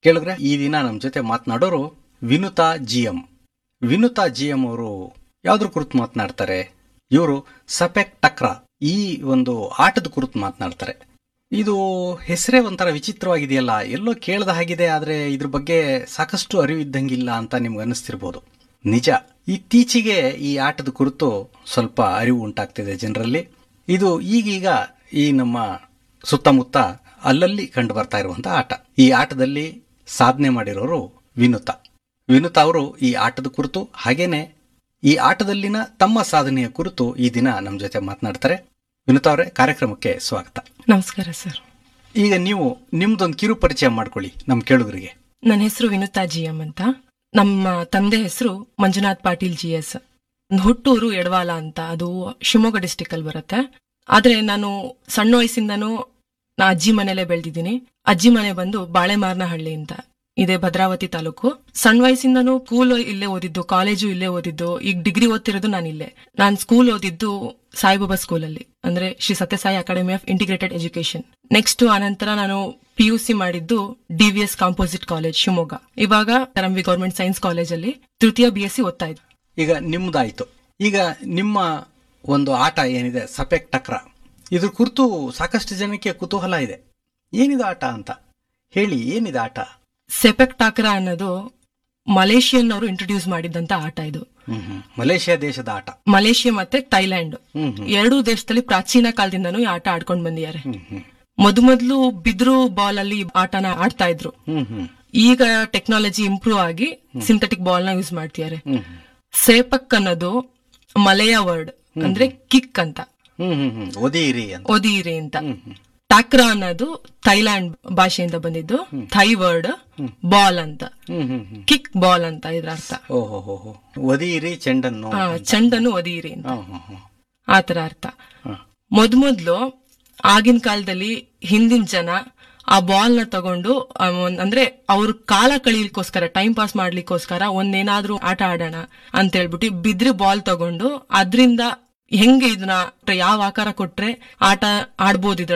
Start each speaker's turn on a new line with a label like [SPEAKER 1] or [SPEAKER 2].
[SPEAKER 1] ಕೇಳಿದ್ರೆ ಈ ದಿನ ನಮ್ಮ ಜೊತೆ ಮಾತನಾಡೋರು Vinutha G M Vinutha G M ಅವರು ಯಾವ್ದ್ರ ಕುರಿತು ಮಾತನಾಡ್ತಾರೆ ಇವರು ಸಪೆಕ್ ಟಕ್ರಾ ಈ ಒಂದು ಆಟದ ಕುರಿತು ಮಾತನಾಡ್ತಾರೆ ಇದು ಹೆಸರೇ ಒಂಥರ ವಿಚಿತ್ರವಾಗಿದೆಯಲ್ಲ ಎಲ್ಲೋ ಕೇಳದ ಹಾಗಿದೆ ಆದ್ರೆ ಇದ್ರ ಬಗ್ಗೆ ಸಾಕಷ್ಟು ಅರಿವು ಇದ್ದಂಗಿಲ್ಲ ಅಂತ ನಿಮ್ಗೆ ಅನಿಸ್ತಿರ್ಬೋದು ನಿಜ ಇತ್ತೀಚೆಗೆ ಈ ಆಟದ ಕುರಿತು ಸ್ವಲ್ಪ ಅರಿವು ಉಂಟಾಗ್ತಿದೆ ಜನರಲ್ಲಿ ಇದು ಈಗೀಗ ಈ ನಮ್ಮ ಸುತ್ತಮುತ್ತ ಅಲ್ಲಲ್ಲಿ ಕಂಡು ಬರ್ತಾ ಇರುವಂತಹ ಆಟ ಈ ಆಟದಲ್ಲಿ ಸಾಧನೆ ಮಾಡಿರೋರು ವಿನುತಾ ವಿನುತಾ ಅವರು ಈ ಆಟದ ಕುರಿತು ಹಾಗೇನೆ ಈ ಆಟದಲ್ಲಿನ ತಮ್ಮ ಸಾಧನೆಯ ಕುರಿತು ಈ ದಿನ ನಮ್ಮ ಜೊತೆ ಮಾತನಾಡ್ತಾರೆ ವಿನುತಾ ಅವರೇ ಕಾರ್ಯಕ್ರಮಕ್ಕೆ ಸ್ವಾಗತ
[SPEAKER 2] ನಮಸ್ಕಾರ ಸರ್
[SPEAKER 1] ಈಗ ನೀವು ನಿಮ್ದೊಂದು ಕಿರು ಪರಿಚಯ ಮಾಡ್ಕೊಳ್ಳಿ ನಮ್ಮ ಕೇಳುಗರಿಗೆ
[SPEAKER 2] ನನ್ನ ಹೆಸರು ವಿನುತಾ ಜಿ ಎಂ ಅಂತ ನಮ್ಮ ತಂದೆ ಹೆಸರು ಮಂಜುನಾಥ್ ಪಾಟೀಲ್ ಜಿ ಎಸ್ ಹುಟ್ಟೂರು ಎಡವಾಲ ಅಂತ ಅದು ಶಿವಮೊಗ್ಗ ಡಿಸ್ಟಿಕ್ ಅಲ್ಲಿ ಬರುತ್ತೆ ಆದ್ರೆ ನಾನು ಸಣ್ಣ ವಯಸ್ಸಿಂದನೂ ನಾ ಅಜ್ಜಿ ಮನೇಲೆ ಬೆಳೆದಿದ್ದೀನಿ ಅಜ್ಜಿ ಮನೆ ಬಂದು ಬಾಳೆಮಾರನಹಳ್ಳಿ ಅಂತ ಇದೆ ಭದ್ರಾವತಿ ತಾಲೂಕು ಸಣ್ಣ ವಯಸ್ಸಿಂದನೂ ಸ್ಕೂಲ್ ಇಲ್ಲೇ ಓದಿದ್ದು ಕಾಲೇಜು ಇಲ್ಲೇ ಓದಿದ್ದು ಈಗ ಡಿಗ್ರಿ ಓದ್ತಿರೋದು ನಾನಿಲ್ಲೇ ನಾನು ಸ್ಕೂಲ್ ಓದಿದ್ದು ಸಾಯಿಬಾಬಾ ಸ್ಕೂಲಲ್ಲಿ ಅಂದ್ರೆ Shri Sathya Sai academy of integrated education next ಆನಂತರ ನಾನು ಪಿ ಯು ಸಿ ಮಾಡಿದ್ದು ಡಿವಿಎಸ್ ಕಾಂಪೋಸಿಟ್ ಕಾಲೇಜ್ ಶಿವಮೊಗ್ಗ ಇವಾಗ ತರಂಬಿ ಗೌರ್ಮೆಂಟ್ ಸೈನ್ಸ್ ಕಾಲೇಜಲ್ಲಿ ತೃತೀಯ ಬಿ ಎಸ್ ಸಿ ಓದ್ತಾ ಇದ್ದೆ
[SPEAKER 1] ಈಗ ನಿಮ್ದಾಯ್ತು ಈಗ ನಿಮ್ಮ ಒಂದು ಆಟ ಏನಿದೆ ಸಪೆಕ್ ಟಕ್ರ ಇದ್ರ ಕುರಿತು ಸಾಕಷ್ಟು ಜನಕ್ಕೆ ಕುತೂಹಲ ಇದೆ ಏನಿದೆ ಆಟ ಅಂತ ಹೇಳಿ ಏನಿದೆ ಆಟ
[SPEAKER 2] ಸೆಪೆಕ್ ಟಾಕ್ರಾ ಅನ್ನೋದು ಮಲೇಷಿಯನ್ ಅವರು ಇಂಟ್ರೊಡ್ಯೂಸ್ ಮಾಡಿದಂತ ಆಟ ಇದು
[SPEAKER 1] ಹ್ಮ್ ಹ್ಮ್ ಮಲೇಷ್ಯಾ ದೇಶದ ಆಟ
[SPEAKER 2] ಮಲೇಷಿಯಾ ಮತ್ತೆ ಥೈಲ್ಯಾಂಡ್
[SPEAKER 1] ಹ್ಮ್ ಹ್ಮ್
[SPEAKER 2] ಎರಡೂ ದೇಶದಲ್ಲಿ ಪ್ರಾಚೀನ ಕಾಲದಿಂದನೂ ಈ ಆಟ ಆಡ್ಕೊಂಡು ಬಂದಿದ್ದಾರೆ
[SPEAKER 1] ಹ್ಮ್ ಹ್ಮ್
[SPEAKER 2] ಮೊದಮೊದ್ಲು ಬಿದ್ರು ಬಾಲ್ ಅಲ್ಲಿ ಈ ಆಟನ ಆಡ್ತಾ ಇದ್ರು
[SPEAKER 1] ಹ್ಮ್ ಹ್ಮ್
[SPEAKER 2] ಈಗ ಟೆಕ್ನಾಲಜಿ ಇಂಪ್ರೂವ್ ಆಗಿ ಸಿಂಥೆಟಿಕ್ ಬಾಲ್ ನ ಯೂಸ್ ಮಾಡ್ತಿದ್ದಾರೆ
[SPEAKER 1] ಹ್ಮ್
[SPEAKER 2] ಸೇಪಕ್ ಅನ್ನೋದು ಮಲಯ ವರ್ಡ್ ಅಂದ್ರೆ ಕಿಕ್ ಅಂತ
[SPEAKER 1] ಹ್ಮ್ ಹ್ಮ್ ಹ್ಮ್ ಒದೀರಿ ಅಂತ
[SPEAKER 2] ಒದೀರಿ ಅಂತ
[SPEAKER 1] ಹ್ಮ್ ಹ್ಮ್
[SPEAKER 2] ಟಾಕ್ರಾ ಅನ್ನೋದು ಥೈಲ್ಯಾಂಡ್ ಭಾಷೆಯಿಂದ ಬಂದಿದ್ದು ಥೈ ವರ್ಡ್ ಬಾಲ್ ಅಂತ
[SPEAKER 1] ಹ್ಮ್ ಹ್ಮ್ ಹ್ಮ್
[SPEAKER 2] ಕಿಕ್ ಬಾಲ್ ಅಂತ ಇದ್ರ ಅರ್ಥ
[SPEAKER 1] ಓಹೋ ಹೋ ಹೋ ಒದೀರಿ ಚೆಂಡನ್ನು
[SPEAKER 2] ಆ, ಚೆಂಡನ್ನು ಒದೀರಿ ಅಂತ
[SPEAKER 1] ಹ್ಮ್ ಹ್ಮ್ ಹ್ಮ್
[SPEAKER 2] ಆತರ ಅರ್ಥ
[SPEAKER 1] ಹ್ಮ್.
[SPEAKER 2] ಮೊದ್ಮೊದ್ಲು ಆಗಿನ ಕಾಲದಲ್ಲಿ ಹಿಂದಿನ ಜನ ಆ ಬಾಲ್ ನ ತಗೊಂಡು ಆ, ಒಂದ್- ಅಂದ್ರೆ ಅವ್ರ ಕಾಲ ಕಳೀಲಿಕ್ಕೋಸ್ಕರ ಟೈಮ್ ಪಾಸ್ ಮಾಡ್ಲಿಕ್ಕೋಸ್ಕರ ಒಂದೇನಾದ್ರೂ ಆಟ ಆಡೋಣ ಅಂತ ಹೇಳ್ಬಿಟ್ಟು ಬಿದ್ರೆ ಬಾಲ್ ತಗೊಂಡು ಅದ್ರಿಂದ ಹೆಂಗೆ ಇದನ್ನ ಯಾವ ಆಕಾರ ಕೊಟ್ರೆ ಆಟ ಆಡ್ಬೋದು ಇದ್ರಲ್ಲಿ